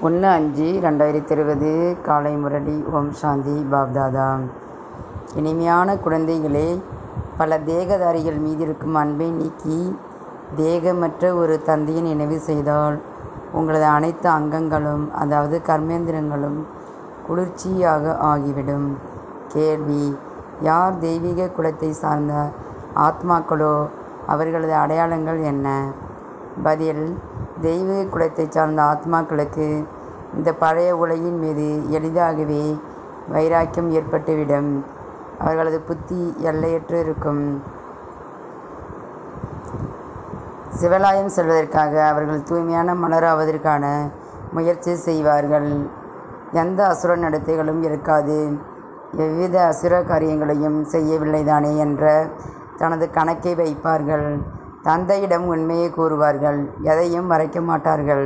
ஒன்று அஞ்சு ரெண்டாயிரத்தி இருபது காலை முரளி ஓம் சாந்தி பாப்தாதா இனிமையான குழந்தைகளே பல தேகதாரிகள் மீதிருக்கும் அன்பை நீக்கி தேகமற்ற ஒரு தந்தையை நினைவு செய்தால் உங்களது அனைத்து அங்கங்களும் அதாவது கர்மேந்திரங்களும் குளிர்ச்சியாக ஆகிவிடும் கேள்வி யார் தெய்வீக குலத்தை சார்ந்த ஆத்மாக்களோ அவர்களது அடையாளங்கள் என்ன பதில் தெய்வீக குலத்தை சார்ந்த ஆத்மாக்களுக்கு இந்த பழைய உலகின் மீது எளிதாகவே வைராக்கியம் ஏற்பட்டுவிடும் அவர்களது புத்தி எல்லையற்று இருக்கும் சிவலாயம் செல்வதற்காக அவர்கள் தூய்மையான மலராவதற்கான முயற்சி செய்வார்கள் எந்த அசுர நடத்தைகளும் இருக்காது எவ்வித அசுர காரியங்களையும் செய்யவில்லைதானே என்ற தனது கணக்கை வைப்பார்கள் தந்தையிடம் உண்மையை கூறுவார்கள் எதையும் மறைக்க மாட்டார்கள்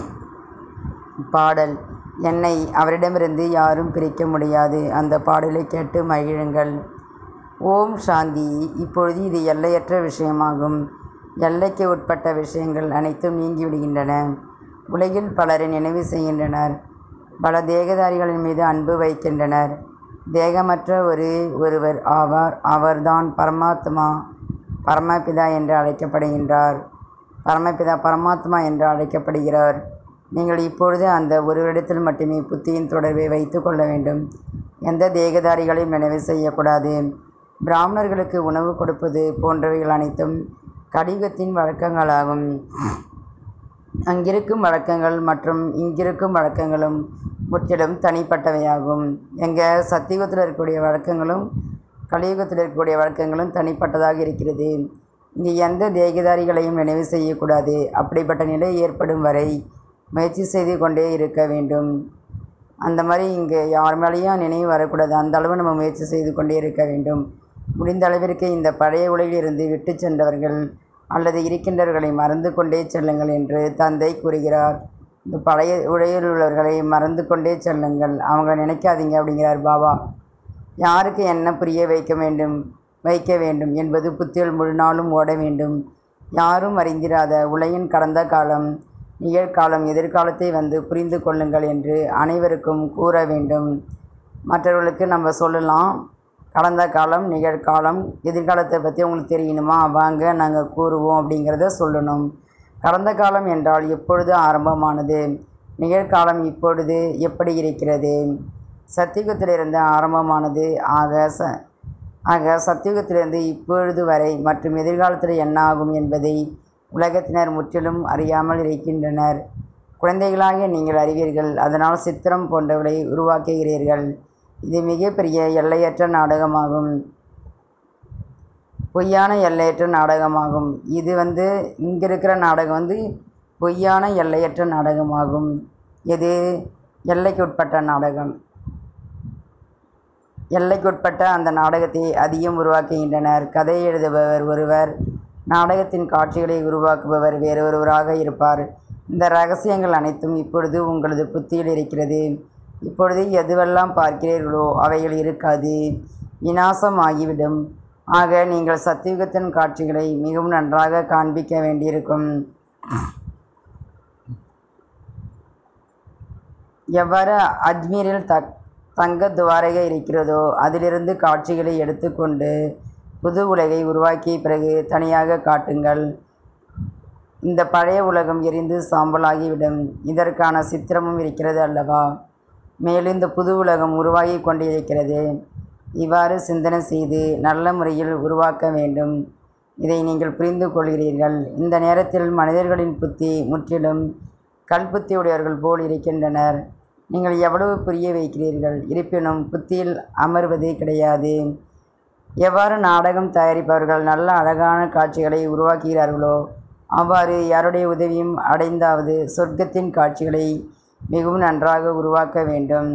பாடல் என்னை அவரிடமிருந்து யாரும் பிரிக்க முடியாது அந்த பாடலை கேட்டு மகிழுங்கள் ஓம் சாந்தி இப்பொழுது இது எல்லையற்ற விஷயமாகும் எல்லைக்கு உட்பட்ட விஷயங்கள் அனைத்தும் நீங்கிவிடுகின்றன உலகில் பலரை நினைவு செய்கின்றனர் பல தேகதாரிகளின் மீது அன்பு வைக்கின்றனர் தேகமற்ற ஒரு ஒருவர் ஆவார் அவர்தான் பரமாத்மா பரமபிதா என்று அழைக்கப்படுகின்றார் பரமபிதா பரமாத்மா என்று அழைக்கப்படுகிறார் நீங்கள் இப்பொழுது அந்த ஒருவரிடத்தில் மட்டுமே புத்தியின் தொடர்பை வைத்து கொள்ள வேண்டும் எந்த தேகதாரிகளையும் நினைவு செய்யக்கூடாது பிராமணர்களுக்கு உணவு கொடுப்பது போன்றவைகள் அனைத்தும் கலியுகத்தின் வழக்கங்களாகும் அங்கிருக்கும் வழக்கங்கள் மற்றும் இங்கிருக்கும் வழக்கங்களும் முற்றிலும் தனிப்பட்டவையாகும் எங்கள் சத்தியுகத்தில் இருக்கக்கூடிய வழக்கங்களும் கலியுகத்தில் இருக்கக்கூடிய வழக்கங்களும் தனிப்பட்டதாக இருக்கிறது இங்கே எந்த தேகதாரிகளையும் நினைவு செய்யக்கூடாது அப்படிப்பட்ட நிலை ஏற்படும் வரை முயற்சி செய்து கொண்டே இருக்க வேண்டும் அந்த மாதிரி இங்கே யார் மேலேயும் நினைவு வரக்கூடாது அந்த அளவு நம்ம முயற்சி செய்து கொண்டே இருக்க வேண்டும் முடிந்த அளவிற்கு இந்த பழைய உலகிலிருந்து விட்டு சென்றவர்கள் அல்லது இருக்கின்றவர்களை மறந்து கொண்டே செல்லுங்கள் என்று தந்தை கூறுகிறார் இந்த பழைய உலகில் உள்ளவர்களை மறந்து கொண்டே செல்லுங்கள் அவங்கள நினைக்காதீங்க அப்படிங்கிறார் பாபா யாருக்கு என்ன புரிய வைக்க வேண்டும் வைக்க வேண்டும் என்பது புத்தியில் முழு நாளும் ஓட வேண்டும் யாரும் அறிந்திராத உலகின் கடந்த காலம் நிகழ்காலம் எதிர்காலத்தை வந்து புரிந்து கொள்ளுங்கள் என்று அனைவருக்கும் கூற வேண்டும் மற்றவர்களுக்கு நம்ம சொல்லலாம் கடந்த காலம் நிகழ்காலம் எதிர்காலத்தை பற்றி உங்களுக்கு தெரியணுமா வாங்க நாங்கள் கூறுவோம் அப்படிங்கிறத சொல்லணும் கடந்த காலம் என்றால் எப்பொழுது ஆரம்பமானது நிகழ்காலம் இப்பொழுது எப்படி இருக்கிறது சத்தியுகத்திலிருந்து ஆரம்பமானது ஆக ச ஆக சத்தியுகத்திலிருந்து இப்பொழுது வரை மற்றும் எதிர்காலத்தில் என்ன ஆகும் என்பதை உலகத்தினர் முற்றிலும் அறியாமல் இருக்கின்றனர் குழந்தைகளாகிய நீங்கள் அறிவீர்கள் அதனால் சித்திரம் போன்றவர்களை உருவாக்குகிறீர்கள் இது மிகப்பெரிய எல்லையற்ற நாடகமாகும் பொய்யான எல்லையற்ற நாடகமாகும் இது வந்து இங்கே இருக்கிற நாடகம் வந்து பொய்யான எல்லையற்ற நாடகமாகும் இது எல்லைக்குட்பட்ட நாடகம் எல்லைக்குட்பட்ட அந்த நாடகத்தை அதிகம் உருவாக்குகின்றனர் கதை எழுதுபவர் ஒருவர் நாடகத்தின் காட்சிகளை உருவாக்குபவர் வேறொருவராக இருப்பார் இந்த ரகசியங்கள் அனைத்தும் இப்பொழுது உங்களது புத்தியில் இருக்கிறது இப்பொழுது எதுவெல்லாம் பார்க்கிறீர்களோ அவைகள் இருக்காது விநாசம் ஆகிவிடும் ஆக நீங்கள் சத்தியுகத்தின் காட்சிகளை மிகவும் நன்றாக காண்பிக்க வேண்டியிருக்கும் எவ்வாறு அஜ்மீரில் தக் தங்க துவாரகை இருக்கிறதோ அதிலிருந்து காட்சிகளை எடுத்துக்கொண்டு புது உலகை உருவாக்கிய பிறகு தனியாக காட்டுங்கள் இந்த பழைய உலகம் எரிந்து சாம்பலாகிவிடும் இதற்கான சித்திரமும் இருக்கிறது அல்லவா மேலும் இந்த புது உலகம் உருவாகி கொண்டிருக்கிறது இவ்வாறு சிந்தனை செய்து நல்ல முறையில் உருவாக்க வேண்டும் இதை நீங்கள் புரிந்து கொள்கிறீர்கள் இந்த நேரத்தில் மனிதர்களின் புத்தி முற்றிலும் கல்புத்தியுடையவர்கள் போல் இருக்கின்றனர் நீங்கள் எவ்வளவு புரிய வைக்கிறீர்கள் இருப்பினும் புத்தியில் அமர்வது கிடையாது எவ்வாறு நாடகம் தயாரிப்பவர்கள் நல்ல அழகான காட்சிகளை உருவாக்குகிறார்களோ அவ்வாறு யாருடைய உதவியும் அடைந்தாவது சொர்க்கத்தின் காட்சிகளை மிகவும் நன்றாக உருவாக்க வேண்டும்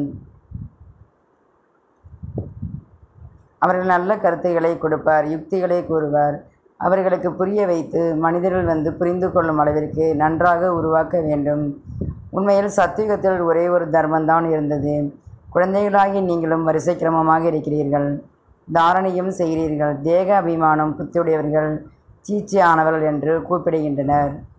அவர்கள் நல்ல கருத்துக்களை கொடுப்பார் யுக்திகளை கூறுவார் அவர்களுக்கு புரிய வைத்து மனிதர்கள் வந்து புரிந்து கொள்ளும் அளவிற்கு நன்றாக உருவாக்க வேண்டும் உண்மையில் சத்தியுகத்தில் ஒரே ஒரு தர்மம்தான் இருந்தது குழந்தைகளாகி நீங்களும் வரிசை கிரமமாக இருக்கிறீர்கள் தாரணையும் செய்கிறீர்கள் தேக அபிமானம் புத்தியுடையவர்கள் சீச்சி ஆனவர்கள் என்று கூப்பிடுகின்றனர்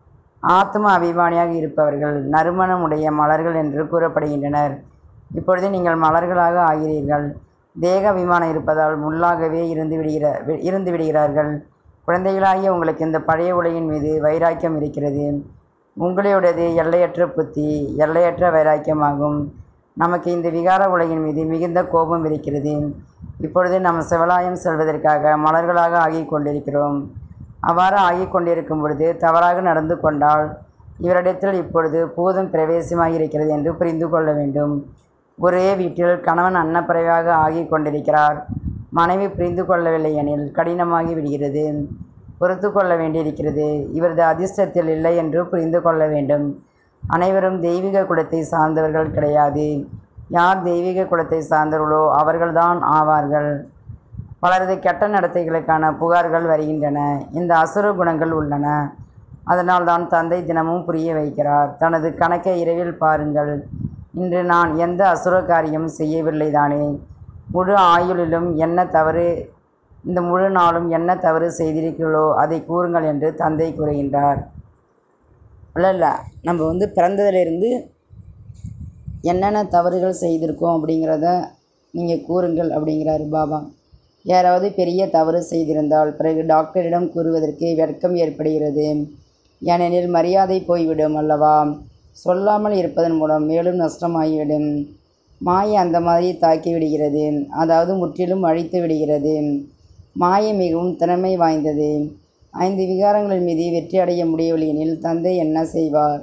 ஆத்ம அபிமானியாக இருப்பவர்கள் நறுமணமுடைய மலர்கள் என்று கூறப்படுகின்றனர் இப்பொழுது நீங்கள் மலர்களாக ஆகிறீர்கள் தேக அபிமானம் இருப்பதால் முள்ளாகவே இருந்து விடுகிற வி- இருந்து விடுகிறார்கள் குழந்தைகளாகிய உங்களுக்கு இந்த பழைய உலகின் மீது வைராக்கியம் இருக்கிறது உங்களுடையது எல்லையற்ற புத்தி எல்லையற்ற வைராக்கியமாகும் நமக்கு இந்த விகார உலகின் மீது மிகுந்த கோபம் இருக்கிறது இப்பொழுது நாம் சிவலாயம் செல்வதற்காக மலர்களாக ஆகிக் கொண்டிருக்கிறோம் அவ்வாறு ஆகிக் கொண்டிருக்கும் பொழுது தவறாக நடந்து கொண்டால் இவரிடத்தில் இப்பொழுது பூதம் பிரவேசமாகி இருக்கிறது என்று புரிந்து கொள்ள வேண்டும் ஒரே வீட்டில் கணவன் அன்னப்பறவையாக ஆகிக் கொண்டிருக்கிறார் மனைவி புரிந்து கொள்ளவில்லை எனில் கடினமாகி விடுகிறது பொறுத்து கொள்ள வேண்டியிருக்கிறது இவரது அதிர்ஷ்டத்தில் இல்லை என்று புரிந்து கொள்ள வேண்டும் அனைவரும் தெய்வீக குலத்தை சார்ந்தவர்கள் கிடையாது யார் தெய்வீக குலத்தை சார்ந்தவர்களோ அவர்கள்தான் ஆவார்கள் பலரது கெட்ட நடத்தைகளுக்கான புகார்கள் வருகின்றன இந்த அசுர குணங்கள் உள்ளன அதனால் தான் தந்தை தினமும் புரிய வைக்கிறார் தனது கணக்கை இரவில் பாருங்கள் இன்று நான் எந்த அசுர காரியம் செய்யவில்லை தானே முழு ஆயுளிலும் என்ன தவறு இந்த முழு நாளும் என்ன தவறு செய்திருக்கிறீர்களோ அதை கூறுங்கள் என்று தந்தை கூறுகின்றார் இல்லை இல்லை நம்ம வந்து பிறந்ததிலிருந்து என்னென்ன தவறுகள் செய்திருக்கோம் அப்படிங்கிறத நீங்கள் கூறுங்கள் அப்படிங்கிறாரு பாபா யாராவது பெரிய தவறு செய்திருந்தால் பிறகு டாக்டரிடம் கூறுவதற்கு வெட்கம் ஏற்படுகிறது ஏனெனில் மரியாதை போய்விடும் அல்லவா சொல்லாமல் இருப்பதன் மூலம் மேலும் நஷ்டமாகிவிடும் மாயை அந்த மாதிரி தாக்கி விடுகிறது அதாவது முற்றிலும் அழித்து விடுகிறது மாயை மிகவும் திறமை வாய்ந்தது ஐந்து விகாரங்களின் மீது வெற்றி அடைய முடியவில்லை எனில் தந்தை என்ன செய்வார்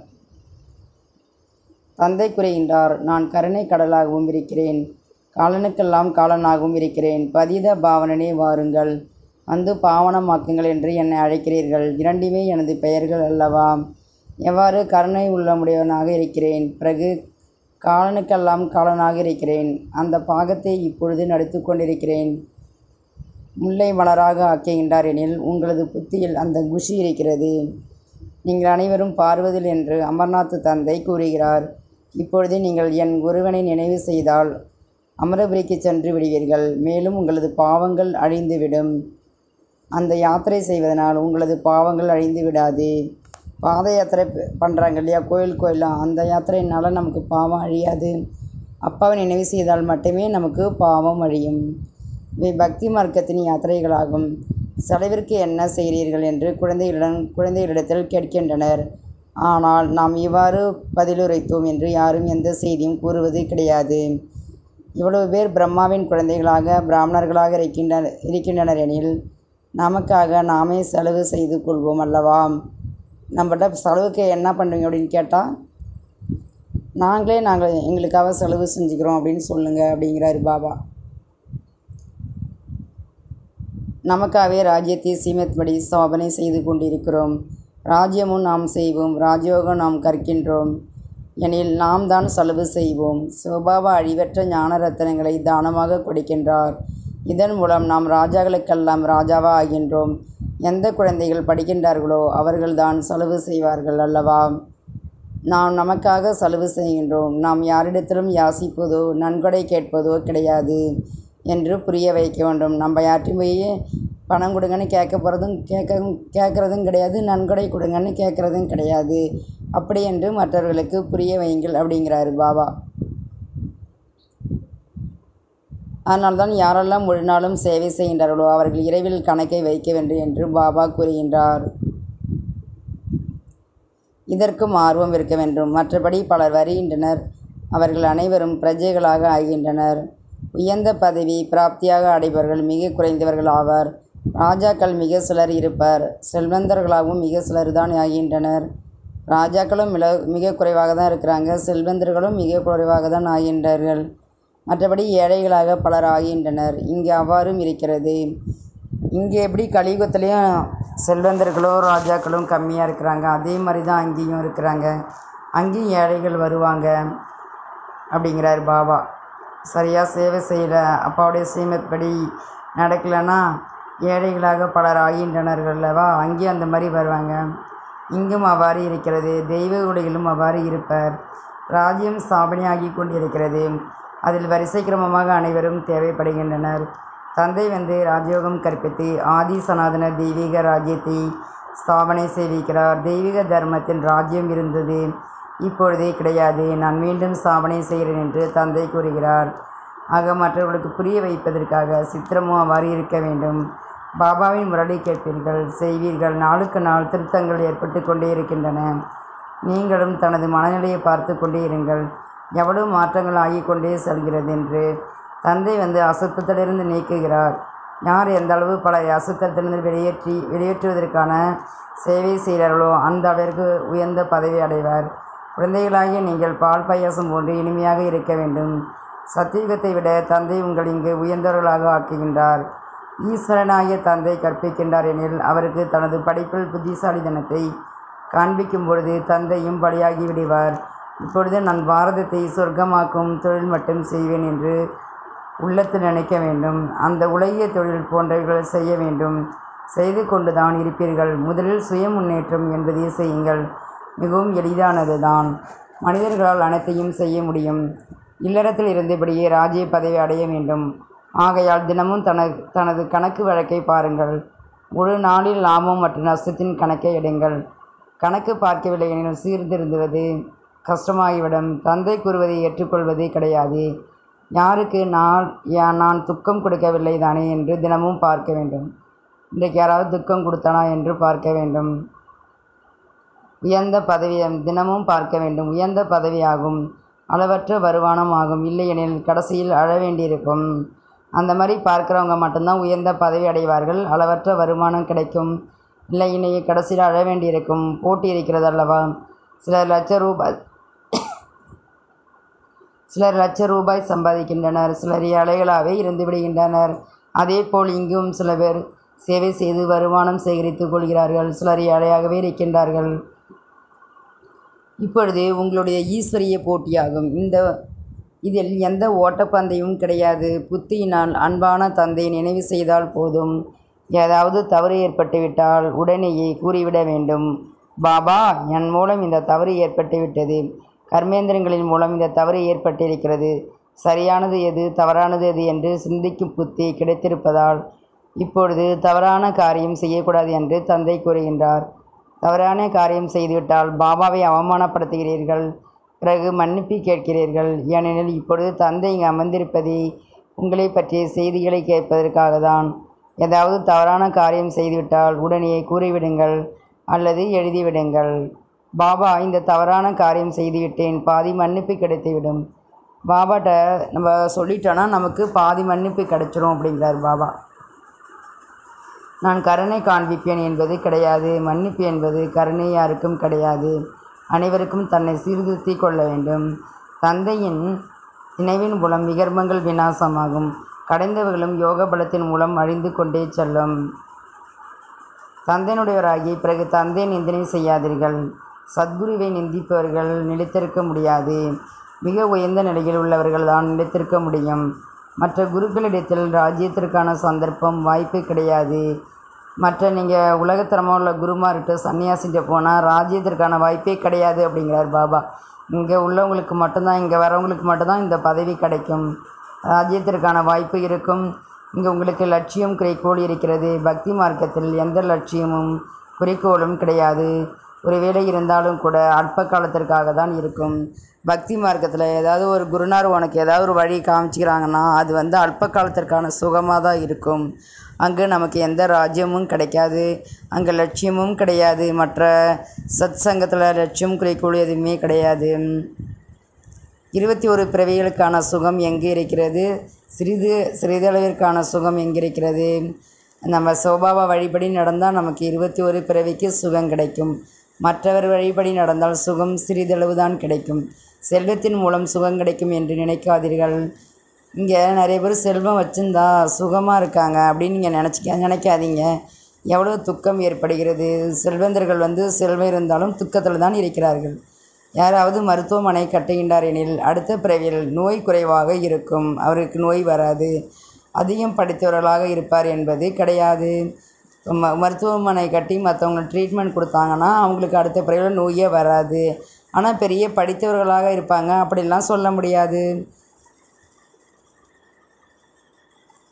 தந்தை கூறுகின்றார் நான் கருணை கடலாகவும் இருக்கிறேன் காலனுக்கெல்லாம் காலனாகவும் இருக்கிறேன் பதித பாவனனே வாருங்கள் வந்து பாவனமாக்குங்கள் என்று என்னை அழைக்கிறீர்கள் இரண்டுமே எனது பெயர்கள் அல்லவா எவ்வாறு கருணை உள்ளமுடையவனாக இருக்கிறேன் பிறகு காலனுக்கெல்லாம் காலனாக இருக்கிறேன் அந்த பாகத்தை இப்பொழுது நடித்து கொண்டிருக்கிறேன் முல்லை மலராக ஆக்குகின்றார் எனில் உங்களது புத்தியில் அந்த குஷி இருக்கிறது நீங்கள் அனைவரும் பார்வதில் என்று அமர்நாத் தந்தை கூறுகிறார் இப்பொழுது நீங்கள் என் குருவனை நினைவு செய்தால் அமரபுரிக்கு சென்று விடுவீர்கள் மேலும் உங்களது பாவங்கள் அழிந்துவிடும் அந்த யாத்திரை செய்வதனால் உங்களது பாவங்கள் அழிந்து விடாது பாத யாத்திரை பண்ணுறாங்க இல்லையா கோயில் கோயிலாக அந்த யாத்திரையினால் நமக்கு பாவம் அழியாது அப்பாவை நினைவு செய்தால் மட்டுமே நமக்கு பாவம் அழியும் இவை பக்தி மார்க்கத்தின் யாத்திரைகளாகும் செலவிற்கு என்ன செய்கிறீர்கள் என்று குழந்தைகளிடம் குழந்தைகளிடத்தில் கேட்கின்றனர் ஆனால் நாம் இவ்வாறு பதிலுரைத்தோம் என்று யாரும் எந்த செய்தியும் கூறுவது கிடையாது இவ்வளவு பேர் பிரம்மாவின் குழந்தைகளாக பிராமணர்களாக இருக்கின்றனர் இருக்கின்றனர் எனில் நமக்காக நாமே செலவு செய்து கொள்வோம் அல்லவா நம்மகிட்ட செலவுக்கு என்ன பண்ணுறீங்க அப்படின்னு கேட்டால் நாங்களே நாங்கள் எங்களுக்காக செலவு செஞ்சுக்கிறோம் அப்படின்னு சொல்லுங்கள் அப்படிங்கிறாரு பாபா நமக்காகவே ராஜ்யத்தை சீமத்படி ஸ்தாபனை செய்து கொண்டிருக்கிறோம் ராஜ்யமும் நாம் செய்வோம் ராஜயோகம் நாம் கற்கின்றோம் எனில் நாம் தான் செலவு செய்வோம் சுபாவ அழிவற்ற ஞான ரத்தினங்களை தானமாக கொடுக்கின்றார் இதன் மூலம் நாம் ராஜாக்களுக்கெல்லாம் ராஜாவாக ஆகின்றோம் எந்த குழந்தைகள் படிக்கின்றார்களோ அவர்கள்தான் செலவு செய்வார்கள் அல்லவா நாம் நமக்காக செலவு செய்கின்றோம் நாம் யாரிடத்திலும் யாசிப்பதோ நன்கொடை கேட்பதோ கிடையாது என்று புரிய வைக்க வேண்டும் நம்ம யார்ட்டையும் போய் பணம் கொடுங்கன்னு கேட்க போகிறதும் கேட்க கேட்குறதும் கிடையாது நன்கொடை கொடுங்கன்னு கேட்குறதும் கிடையாது அப்படி என்று மற்றவர்களுக்கு புரிய வையுங்கள் அப்படிங்கிறாரு பாபா அதனால்தான் யாரெல்லாம் முழு நாளும் சேவை செய்கின்றார்களோ அவர்கள் இரவில் கணக்கை வைக்க வேண்டும் என்று பாபா கூறுகின்றார் இதற்கும் ஆர்வம் இருக்க வேண்டும் மற்றபடி பலர் வருகின்றனர் அவர்கள் அனைவரும் பிரஜைகளாக ஆகின்றனர் உயர்ந்த பதவி பிராப்தியாக அடைபவர்கள் மிக குறைந்தவர்கள் ஆவார் ராஜாக்கள் மிக சிலர் இருப்பர் செல்வந்தர்களாகவும் மிக சிலர் தான் ஆகின்றனர் ராஜாக்களும் மிக மிக குறைவாக தான் இருக்கிறாங்க செல்வந்தர்களும் மிக குறைவாக தான் ஆகின்றார்கள் மற்றபடி ஏழைகளாக பலர் ஆகின்றனர் இங்கே அவ்வாறும் இருக்கிறது இங்கே எப்படி கலியுகத்துலேயும் செல்வந்தர்களும் ராஜாக்களும் கம்மியாக இருக்கிறாங்க அதே மாதிரி தான் அங்கேயும் இருக்கிறாங்க அங்கேயும் ஏழைகள் வருவாங்க அப்படிங்கிறார் பாபா சரியாக சேவை செய்யல அப்பாவுடைய சீமத் படி நடக்கலைன்னா ஏழைகளாக பலர் ஆகின்றனர்கள் அல்லவா அங்கேயும் அந்த மாதிரி வருவாங்க இங்கும் அவ்வாறு இருக்கிறது தெய்வ உடைகளும் அவ்வாறு இருப்பர் ராஜ்யம் ஸ்தாபனையாகி கொண்டிருக்கிறது அதில் வரிசை கிரமமாக அனைவரும் தேவைப்படுகின்றனர் தந்தை வந்து ராஜயோகம் கற்பித்து ஆதி சனாதன தெய்வீக ராஜ்யத்தை ஸ்தாபனை செய்விக்கிறார் தெய்வீக தர்மத்தின் ராஜ்யம் இருந்தது இப்பொழுதே கிடையாது நான் மீண்டும் ஸ்தாபனை செய்கிறேன் என்று தந்தை கூறுகிறார் ஆக மற்றவர்களுக்கு புரிய வைப்பதற்காக சித்திரமும் அவ்வாறு இருக்க வேண்டும் பாபாவின் முரளி கேட்பீர்கள் செய்வீர்கள் நாளுக்கு நாள் திருத்தங்கள் ஏற்பட்டு கொண்டே இருக்கின்றன நீங்களும் தனது மனநிலையை பார்த்து கொண்டே இருங்கள் எவ்வளவு மாற்றங்கள் ஆகிக் கொண்டே செல்கிறது என்று தந்தை வந்து அசுத்தத்திலிருந்து நீக்குகிறார் யார் எந்த அளவு பல அசுத்தத்திலிருந்து வெளியேற்றி வெளியேற்றுவதற்கான சேவை செய்கிறார்களோ அந்த அளவிற்கு உயர்ந்த பதவி அடைவார் குழந்தைகளாகிய நீங்கள் பால் பாயாசம் போன்று இனிமையாக இருக்க வேண்டும் சத்தியுகத்தை விட தந்தை உங்கள் இங்கு உயர்ந்தவர்களாக ஆக்குகின்றார் ஈஸ்வரனாகிய தந்தை கற்பிக்கின்றார் எனில் அவருக்கு தனது படிப்பில் புத்திசாலித்தனத்தை காண்பிக்கும் பொழுது தந்தையும் பலியாகி விடுவார் இப்பொழுது நான் பாரதத்தை சொர்க்கமாக்கும் தொழில் மட்டும் செய்வேன் என்று உள்ளத்தில் நினைக்க வேண்டும் அந்த உலகிய தொழில் போன்றவைகள் செய்ய வேண்டும் செய்து கொண்டுதான் இருப்பீர்கள் முதலில் சுய முன்னேற்றம் என்பதை செய்யுங்கள் மிகவும் எளிதானது தான் மனிதர்களால் அனைத்தையும் செய்ய முடியும் இல்லறத்தில் இருந்தபடியே ராஜ்ய பதவி அடைய வேண்டும் ஆகையால் தினமும் தன தனது கணக்கு வழக்கை பாருங்கள் ஒரு நாளில் லாபம் மற்றும் நஷ்டத்தின் கணக்கை எடுங்கள் கணக்கு பார்க்கவில்லை எனில் சீர்திருந்துவது கஷ்டமாகிவிடும் தந்தை கூறுவதை ஏற்றுக்கொள்வதே கிடையாது யாருக்கு நான் யா- நான் துக்கம் கொடுக்கவில்லை தானே என்று தினமும் பார்க்க வேண்டும் இன்றைக்கு யாராவது துக்கம் கொடுத்தானா என்று பார்க்க வேண்டும் உயர்ந்த பதவி தினமும் பார்க்க வேண்டும் உயர்ந்த பதவியாகும் அளவற்ற வருமானம் ஆகும் இல்லையெனில் கடைசியில் அழ வேண்டியிருக்கும் அந்த மாதிரி பார்க்குறவங்க மட்டும்தான் உயர்ந்த பதவி அடைவார்கள் அளவற்ற வருமானம் கிடைக்கும் இல்லை இன்னைக்கு கடைசியில் அழ வேண்டியிருக்கும் போட்டி இருக்கிறது அல்லவா சிலர் லட்ச ரூபாய் சிலர் லட்ச ரூபாய் சம்பாதிக்கின்றனர் சிலர் ஏழைகளாகவே இருந்து விடுகின்றனர் அதேபோல் இங்கும் சில பேர் சேவை செய்து வருமானம் சேகரித்துக் கொள்கிறார்கள் சிலர் ஏழையாகவே இருக்கின்றார்கள் இப்பொழுது உங்களுடைய ஈஸ்வரிய போட்டியாகும் இந்த இதில் எந்த ஓட்டப்பந்தயமும் கிடையாது புத்தியினால் அன்பான தந்தை நினைவு செய்தால் போதும் ஏதாவது தவறு ஏற்பட்டுவிட்டால் உடனேயே கூறிவிட வேண்டும் பாபா என் மூலம் இந்த தவறு ஏற்பட்டுவிட்டது கர்மேந்திரங்களின் மூலம் இந்த தவறு ஏற்பட்டிருக்கிறது சரியானது எது தவறானது எது என்று சிந்திக்கும் புத்தி கிடைத்திருப்பதால் இப்பொழுது தவறான காரியம் செய்யக்கூடாது என்று தந்தை கூறுகின்றார் தவறான காரியம் செய்துவிட்டால் பாபாவை அவமானப்படுத்துகிறீர்கள் பிறகு மன்னிப்பு கேட்கிறீர்கள் ஏனெனில் இப்பொழுது தந்தை இங்கு அமர்ந்திருப்பதே உங்களை பற்றிய செய்திகளை கேட்பதற்காக தான் ஏதாவது தவறான காரியம் செய்துவிட்டால் உடனே கூறிவிடுங்கள் அல்லது எழுதிவிடுங்கள் பாபா இந்த தவறான காரியம் செய்துவிட்டேன் பாதி மன்னிப்பு கிடைத்துவிடும் பாபாட்ட நம்ம சொல்லிட்டோன்னா நமக்கு பாதி மன்னிப்பு கிடைச்சிரும் அப்படிங்கிறார் பாபா நான் கருணை காண்பிப்பேன் என்பது கிடையாது மன்னிப்பு என்பது கருணை யாருக்கும் கிடையாது அனைவருக்கும் தன்னை சீர்திருத்திக் கொள்ள வேண்டும் தந்தையின் நினைவின் மூலம் விகர்மங்கள் விநாசமாகும் கடைந்தவர்களும் யோக பலத்தின் மூலம் அழிந்து கொண்டே செல்லும் தந்தையினுடையவராகி பிறகு தந்தை நிந்தனை செய்யாதீர்கள் சத்குருவை நிந்திப்பவர்கள் நிலைத்திருக்க முடியாது மிக உயர்ந்த நிலையில் உள்ளவர்கள் தான் நிலைத்திருக்க முடியும் மற்ற குருக்களிடத்தில் ராஜ்யத்திற்கான சந்தர்ப்பம் வாய்ப்பு கிடையாது மற்ற நீங்கள் உலகத்தரமாக உள்ள குருமார்கிட்ட சன்னியாசிட்ட போனால் ராஜ்யத்திற்கான வாய்ப்பே கிடையாது அப்படிங்கிறார் பாபா இங்கே உள்ளவங்களுக்கு மட்டும்தான் இங்கே வரவங்களுக்கு மட்டும்தான் இந்த பதவி கிடைக்கும் ராஜ்யத்திற்கான வாய்ப்பு இருக்கும் இங்கே உங்களுக்கு லட்சியம் குறிக்கோள் இருக்கிறது பக்தி மார்க்கத்தில் எந்த லட்சியமும் குறிக்கோளும் கிடையாது ஒருவேளை இருந்தாலும் கூட அற்ப காலத்திற்காக தான் இருக்கும் பக்தி மார்க்கத்தில் ஏதாவது ஒரு குருநார் உனக்கு ஏதாவது ஒரு வழி காமிச்சிக்கிறாங்கன்னா அது வந்து அல்ப காலத்திற்கான சுகமாக தான் இருக்கும் அங்கே நமக்கு எந்த ராஜ்யமும் கிடைக்காது அங்கே லட்சியமும் கிடையாது மற்ற சத் சங்கத்தில் லட்சியம் குறிக்கோள் எதுவுமே கிடையாது இருபத்தி ஒரு பிறவிகளுக்கான சுகம் எங்கே இருக்கிறது சிறிது சிறிதளவிற்கான சுகம் எங்கே இருக்கிறது நம்ம சோபாவா வழிபடி நடந்தால் நமக்கு இருபத்தி ஒரு பிறவிக்கு சுகம் கிடைக்கும் மற்றவர் வழிபடி நடந்தால் சுகம் சிறிதளவு தான் கிடைக்கும் செல்வத்தின் மூலம் சுகம் கிடைக்கும் என்று நினைக்காதீர்கள் இங்கே நிறைய பேர் செல்வம் வச்சுருந்தா சுகமாக இருக்காங்க அப்படின்னு நீங்கள் நினச்சிக்க நினைக்காதீங்க எவ்வளோ துக்கம் ஏற்படுகிறது செல்வந்தர்கள் வந்து செல்வம் இருந்தாலும் துக்கத்தில் தான் இருக்கிறார்கள் யாராவது மருத்துவமனை கட்டுகின்றார் எனில் அடுத்த பிறவியில் நோய் குறைவாக இருக்கும் அவருக்கு நோய் வராது அதிகம் படித்தவர்களாக இருப்பார் என்பது கிடையாது ம மருத்துவமனை கட்டி மற்றவங்க ட்ரீட்மெண்ட் கொடுத்தாங்கன்னா அவங்களுக்கு அடுத்த பிறவியில் நோயே வராது ஆனால் பெரிய படித்தவர்களாக இருப்பாங்க அப்படிலாம் சொல்ல முடியாது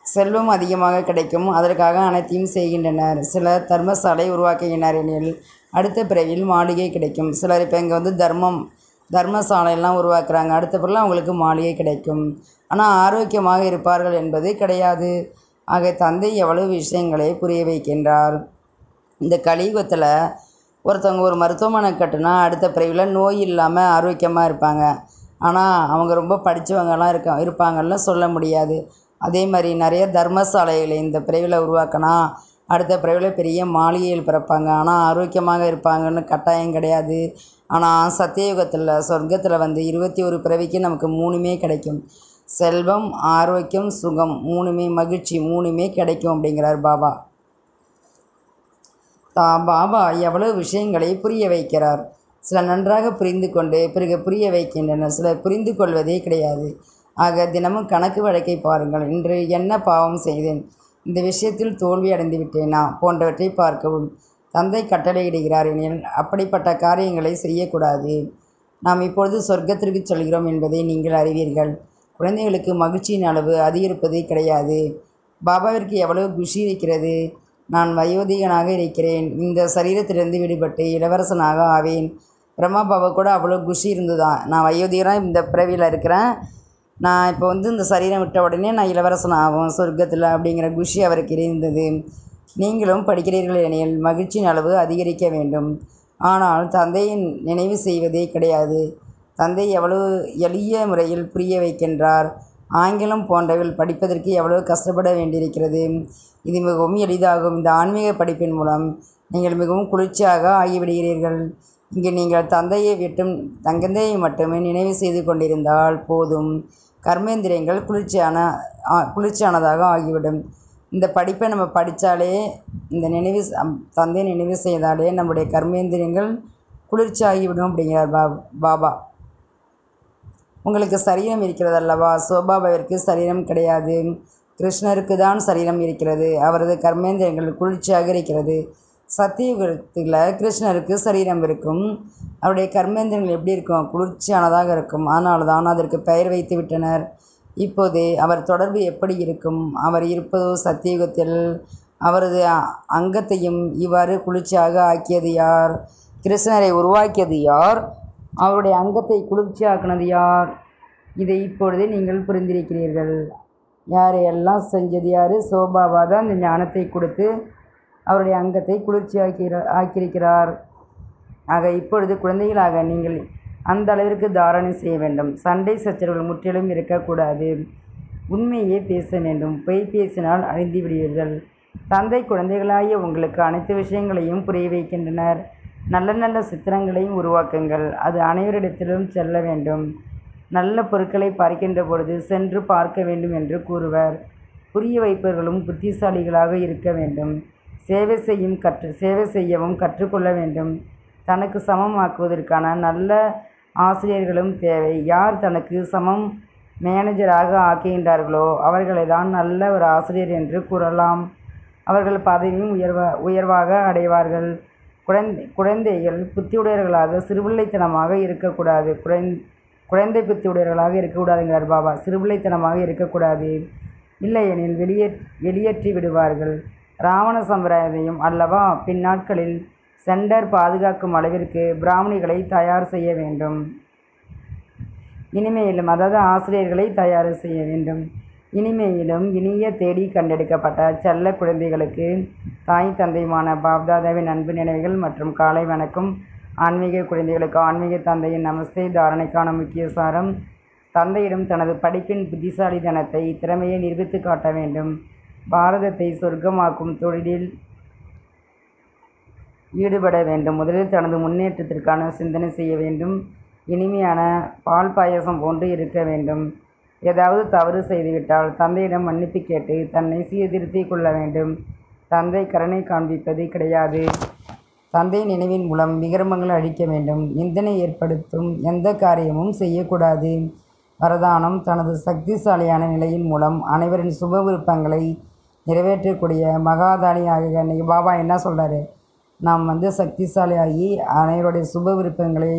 செல்வம் அதிகமாக கிடைக்கும் அதற்காக அனைத்தையும் செய்கின்றனர் சிலர் தர்மசாலை உருவாக்குகின்றனர் எனில் அடுத்த பிறவியில் மாளிகை கிடைக்கும் சிலர் இப்போ இங்கே வந்து தர்மம் தர்மசாலையெல்லாம் உருவாக்குறாங்க அடுத்த பிறகு அவங்களுக்கு மாளிகை கிடைக்கும் ஆனால் ஆரோக்கியமாக இருப்பார்கள் என்பது கிடையாது ஆக தந்தை எவ்வளவு விஷயங்களை புரிய வைக்கின்றார் இந்த கலியுகத்தில் ஒருத்தவங்க ஒரு மருத்துவமனை கட்டுனா அடுத்த பிறவியில் நோய் இல்லாமல் ஆரோக்கியமாக இருப்பாங்க ஆனால் அவங்க ரொம்ப படித்தவங்கலாம் இருக்க இருப்பாங்கன்னு சொல்ல முடியாது அதே மாதிரி நிறைய தர்மசாலைகளை இந்த பிறவியில் உருவாக்கினா அடுத்த பிறவியில் பெரிய மாளிகையில் பிறப்பாங்க ஆனால் ஆரோக்கியமாக இருப்பாங்கன்னு கட்டாயம் கிடையாது ஆனால் சத்தியயுகத்தில் சொர்க்கத்தில் வந்து இருபத்தி ஒரு பிறவிக்கு நமக்கு மூணுமே கிடைக்கும் செல்வம் ஆரோக்கியம் சுகம் மூணுமே மகிழ்ச்சி மூணுமே கிடைக்கும் அப்படிங்கிறார் பாபா தா பாபா எவ்வளவு விஷயங்களை புரிய வைக்கிறார் சிலர் நன்றாக புரிந்து கொண்டு பிறகு புரிய வைக்கின்றனர் சிலர் புரிந்து கொள்வதே கிடையாது ஆக தினமும் கணக்கு வழக்கை பாருங்கள் இன்று என்ன பாவம் செய்தேன் இந்த விஷயத்தில் தோல்வி அடைந்து விட்டேனா போன்றவற்றை பார்க்கவும் தந்தை கட்டளையிடுகிறார் எனில் அப்படிப்பட்ட காரியங்களை செய்யக்கூடாது நாம் இப்பொழுது சொர்க்கத்திற்கு செல்கிறோம் என்பதை நீங்கள் அறிவீர்கள் குழந்தைகளுக்கு மகிழ்ச்சியின் அளவு அதிகரிப்பது கிடையாது பாபாவிற்கு எவ்வளவு குஷி இருக்கிறது நான் வயோதிகனாக இருக்கிறேன் இந்த சரீரத்திலிருந்து விடுபட்டு இளவரசனாக ஆவேன் பிரம்மா பாபா கூட அவ்வளோ குஷி இருந்துதான் நான் வயோதிகனாக இந்த பிறவியில் இருக்கிறேன் நான் இப்போ வந்து இந்த சரீரம் விட்ட உடனே நான் இளவரசன் ஆகும் சொர்க்கத்தில் அப்படிங்கிற குஷி அவருக்கு இருந்தது நீங்களும் படிக்கிறீர்கள் எனில் மகிழ்ச்சியின் அளவு அதிகரிக்க வேண்டும் ஆனால் தந்தையின் நினைவு செய்வதே கிடையாது தந்தை எவ்வளவு எளிய முறையில் புரிய வைக்கின்றார் ஆங்கிலம் போன்றவைகள் படிப்பதற்கு எவ்வளவு கஷ்டப்பட வேண்டியிருக்கிறது இது மிகவும் எளிதாகும் இந்த ஆன்மீக படிப்பின் மூலம் நீங்கள் மிகவும் குளிர்ச்சியாக ஆகிவிடுகிறீர்கள் இங்கு நீங்கள் தந்தையை விட்டும் தங்கந்தையை மட்டுமே நினைவு செய்து கொண்டிருந்தால் போதும் கர்மேந்திரியங்கள் குளிர்ச்சியான ஆ- குளிர்ச்சியானதாக ஆகிவிடும் இந்த படிப்பை நம்ம படித்தாலே இந்த நினைவு ச- அம், தந்தையை நினைவு செய்தாலே நம்முடைய கர்மேந்திரியங்கள் குளிர்ச்சி ஆகிவிடும் அப்படிங்கிறார் பா பாபா உங்களுக்கு சரீரம் இருக்கிறது அல்லவா சோபாபாவிற்கு சரீரம் கிடையாது கிருஷ்ணருக்கு தான் சரீரம் இருக்கிறது அவரது கர்மேந்திரங்கள் குளிர்ச்சியாக இருக்கிறது சத்தியுகத்தில் கிருஷ்ணருக்கு சரீரம் இருக்கும் அவருடைய கர்மேந்திரங்கள் எப்படி இருக்கும் குளிர்ச்சியானதாக இருக்கும் அதனால தான் அதற்கு பெயர் வைத்து விட்டனர் இப்போது அவர் தொடர்பு எப்படி இருக்கும் அவர் இருப்பதோ சத்தியுகத்தில் அவரது அ- அங்கத்தையும் இவ்வாறு குளிர்ச்சியாக ஆக்கியது யார் கிருஷ்ணரை உருவாக்கியது யார் அவருடைய அங்கத்தை குளிர்ச்சியாக்கினது யார் இதை இப்பொழுது நீங்கள் புரிந்திருக்கிறீர்கள் யாரையெல்லாம் செஞ்சது யார் சோபாபா தான் இந்த ஞானத்தை கொடுத்து அவருடைய அங்கத்தை குளிர்ச்சியாக்கிற ஆக்கியிருக்கிறார் ஆக இப்பொழுது குழந்தைகளாக நீங்கள் அந்த அளவிற்கு தாரணை செய்ய வேண்டும் சண்டை சச்சரவுகள் முற்றிலும் இருக்கக்கூடாது உண்மையே பேச வேண்டும் பொய் பேசினால் அழிந்து விடுவீர்கள் தந்தை குழந்தைகளாகிய உங்களுக்கு அனைத்து விஷயங்களையும் புரிய வைக்கின்றனர் நல்ல நல்ல சித்திரங்களையும் உருவாக்குங்கள் அது அனைவரிடத்திலும் செல்ல வேண்டும் நல்ல பொருட்களை பார்க்கின்ற பொழுது சென்று பார்க்க வேண்டும் என்று கூறுவர் புரிய வைப்பவர்களும் புத்திசாலிகளாக இருக்க வேண்டும் சேவை செய்யும் கற்று சேவை செய்யவும் கற்றுக்கொள்ள வேண்டும் தனக்கு சமமாக்குவதற்கான நல்ல ஆசிரியர்களும் தேவை யார் தனக்கு சமம் மேனேஜராக ஆக்குகின்றார்களோ அவர்களை தான் நல்ல ஒரு ஆசிரியர் என்று கூறலாம் அவர்கள் பதவியும் உயர்வ உயர்வாக அடைவார்கள் குழந்தை குழந்தைகள் புத்தியுடையவர்களாக சிறுபிள்ளைத்தனமாக இருக்கக்கூடாது குழந் குழந்தை புத்தியுடையவர்களாக இருக்கக்கூடாதுங்கிறார் பாபா சிறுபிள்ளைத்தனமாக இருக்கக்கூடாது இல்லையெனில் வெளியே வெளியேற்றி விடுவார்கள் ராவண சம்பிரதாயம் அல்லவா பின்னாட்களில் சென்டர் பாதுகாக்கும் அளவிற்கு பிராமணிகளை தயார் செய்ய வேண்டும் இனிமேலும் அதாவது ஆசிரியர்களை தயார் செய்ய வேண்டும் இனிமேலும் இனிய தேடி கண்டெடுக்கப்பட்ட செல்ல குழந்தைகளுக்கு தாய் தந்தையுமான பாப்தாதாவின் அன்பு நினைவுகள் மற்றும் காலை வணக்கம் ஆன்மீக குழந்தைகளுக்கு ஆன்மீக தந்தையின் நமஸ்தே தாரணைக்கான முக்கிய சாரம் தந்தையிடம் தனது படிப்பின் புத்திசாலித்தனத்தை திறமையை நிரூபித்து காட்ட வேண்டும் பாரதத்தை சொர்க்கமாக்கும் தொழிலில் ஈடுபட வேண்டும் முதலில் தனது முன்னேற்றத்திற்கான சிந்தனை செய்ய வேண்டும் இனிமையான பால் பாயசம் போன்று இருக்க வேண்டும் ஏதாவது தவறு செய்துவிட்டால் தந்தையிடம் மன்னிப்பு கேட்டு தன்னை சீர்திருத்திக் கொள்ள வேண்டும் தந்தை கருணை காண்பிப்பது கிடையாது தந்தை நினைவின் மூலம் விகிரமங்களை அழிக்க வேண்டும் நிந்தனை ஏற்படுத்தும் எந்த காரியமும் செய்யக்கூடாது வரதானம் தனது சக்திசாலியான நிலையின் மூலம் அனைவரின் சுப விருப்பங்களை நிறைவேற்றக்கூடிய மகாதானி ஆகிய இன்னைக்கு பாபா என்ன சொல்கிறாரு நாம் வந்து சக்திசாலியாகி அனைவருடைய சுப விருப்பங்களை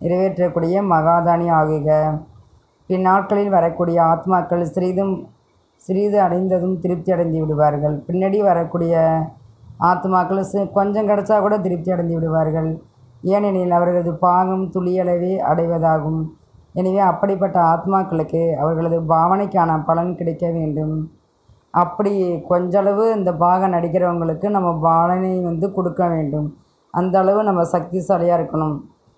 நிறைவேற்றக்கூடிய மகாதானி ஆகுக பின்னாட்களில் வரக்கூடிய ஆத்மாக்கள் சிறிதும் சிறிது அடைந்ததும் திருப்தி அடைந்து விடுவார்கள் பின்னாடி வரக்கூடிய ஆத்மாக்கள் சி கொஞ்சம் கிடைச்சா கூட திருப்தி அடைந்து விடுவார்கள் ஏனெனில் அவர்களது பாகம் துளியளவே அடைவதாகும் எனவே அப்படிப்பட்ட ஆத்மாக்களுக்கு அவர்களது பாவனைக்கான பலன் கிடைக்க வேண்டும் அப்படி கொஞ்சளவு இந்த பாகம் நடிக்கிறவங்களுக்கு நம்ம பாலனை வந்து கொடுக்க வேண்டும் அந்த அளவு நம்ம சக்திசாலியாக இருக்கணும்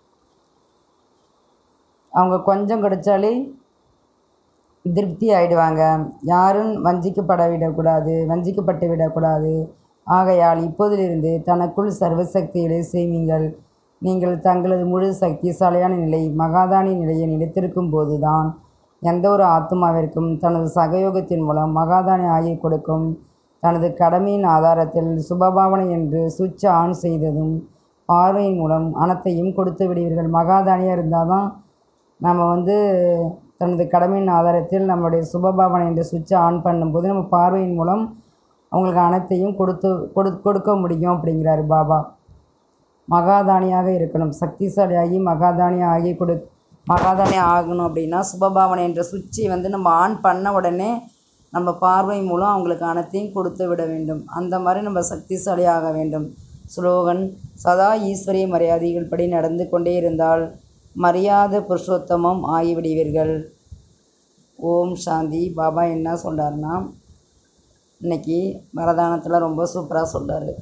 அவங்க கொஞ்சம் கிடைச்சாலே திருப்தி ஆயிடுவாங்க யாரும் வஞ்சிக்கப்பட விடக்கூடாது வஞ்சிக்கப்பட்டு விடக்கூடாது ஆகையால் இப்போதிலிருந்து தனக்குள் சர்வசக்திகளை செய்வீங்கள் நீங்கள் தங்களது முழு சக்திசாலியான நிலை மகாதானி நிலையை நிலைத்திருக்கும் போதுதான் எந்த ஒரு ஆத்மாவிற்கும் தனது சகயோகத்தின் மூலம் மகாதானி ஆகி கொடுக்கும் தனது கடமையின் ஆதாரத்தில் சுபபாவனை என்று சுவிட்ச் ஆன் செய்ததும் பார்வையின் மூலம் அனைத்தையும் கொடுத்து விடுவீர்கள் மகாதானியாக இருந்தால் தான் நம்ம வந்து தனது கடமையின் ஆதாரத்தில் நம்மளுடைய சுபபாவனை என்ற சுவிட்சை ஆன் பண்ணும்போது நம்ம பார்வையின் மூலம் அவங்களுக்கு அனைத்தையும் கொடுத்து கொடு கொடுக்க முடியும் அப்படிங்கிறாரு பாபா மகாதானியாக இருக்கணும் சக்திசாலியாகி மகாதானி ஆகி கொடு மகாதானி ஆகணும் அப்படின்னா சுபபாவனை என்ற சுவிட்சை வந்து நம்ம ஆன் பண்ண உடனே நம்ம பார்வை மூலம் அவங்களுக்கு அனைத்தையும் கொடுத்து விட வேண்டும் அந்த மாதிரி நம்ம சக்திசாலி ஆக வேண்டும் ஸ்லோகன் சதா ஈஸ்வரிய மரியாதைகள் படி நடந்து கொண்டே இருந்தால் மரியாதை புருஷோத்தமம் ஆகிவிடுவீர்கள் ஓம் சாந்தி பாபா என்ன சொல்கிறாருன்னா இன்னைக்கு வரதானத்தில் ரொம்ப சூப்பராக சொல்கிறாரு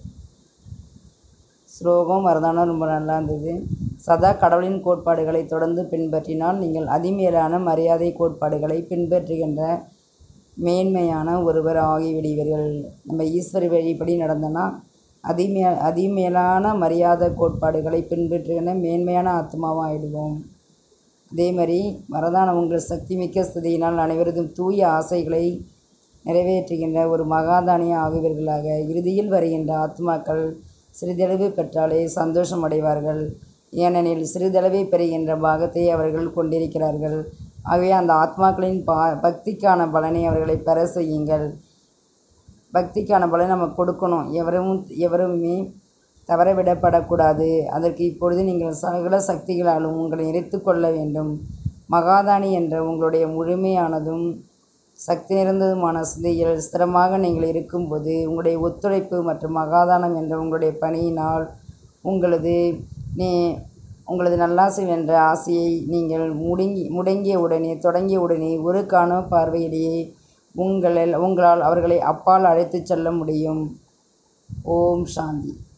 ஸ்லோகம் வரதானம் ரொம்ப நல்லா இருந்தது சதா கடவுளின் கோட்பாடுகளை தொடர்ந்து பின்பற்றினால் நீங்கள் அதிமேலான மரியாதை கோட்பாடுகளை பின்பற்றுகின்ற மேன்மையான ஒருவர் ஆகிவிடுவீர்கள் நம்ம ஈஸ்வரி வழிப்படி நடந்தோன்னா அதிமே அதிமேலான மரியாதை கோட்பாடுகளை பின்பற்றுகின்ற மேன்மையான ஆத்மாவாக ஆயிடுவோம் அதே மாதிரி வரதான உங்கள் சக்தி மிக்க ஸ்துதியினால் அனைவரதும் தூய ஆசைகளை நிறைவேற்றுகின்ற ஒரு மகாதானிய ஆகுவீர்களாக இறுதியில் வருகின்ற ஆத்மாக்கள் சிறிதளவு பெற்றாலே சந்தோஷம் அடைவார்கள் ஏனெனில் சிறிதளவை பெறுகின்ற பாகத்தை அவர்கள் கொண்டிருக்கிறார்கள் ஆகவே அந்த ஆத்மாக்களின் பா பக்திக்கான பலனை அவர்களை பெற செய்யுங்கள் பக்திக்கான பலனை நம்ம கொடுக்கணும் எவரும் எவருமே தவறவிடப்படக்கூடாது அதற்கு இப்பொழுது நீங்கள் சகல சக்திகளாலும் உங்களை நிறைத்து கொள்ள வேண்டும் மகாதானி என்ற உங்களுடைய முழுமையானதும் சக்தி நிறைந்ததுமான சிந்தையில் ஸ்திரமாக நீங்கள் இருக்கும்போது உங்களுடைய ஒத்துழைப்பு மற்றும் மகாதானம் என்ற உங்களுடைய பணியினால் உங்களது நீ உங்களது நல்லாசை என்ற ஆசையை நீங்கள் முடங்கி முடங்கிய உடனே தொடங்கிய உடனே ஒரு காண பார்வையிலேயே உங்களில் உங்களால் அவர்களை அப்பால் அழைத்துச் செல்ல முடியும் ஓம் சாந்தி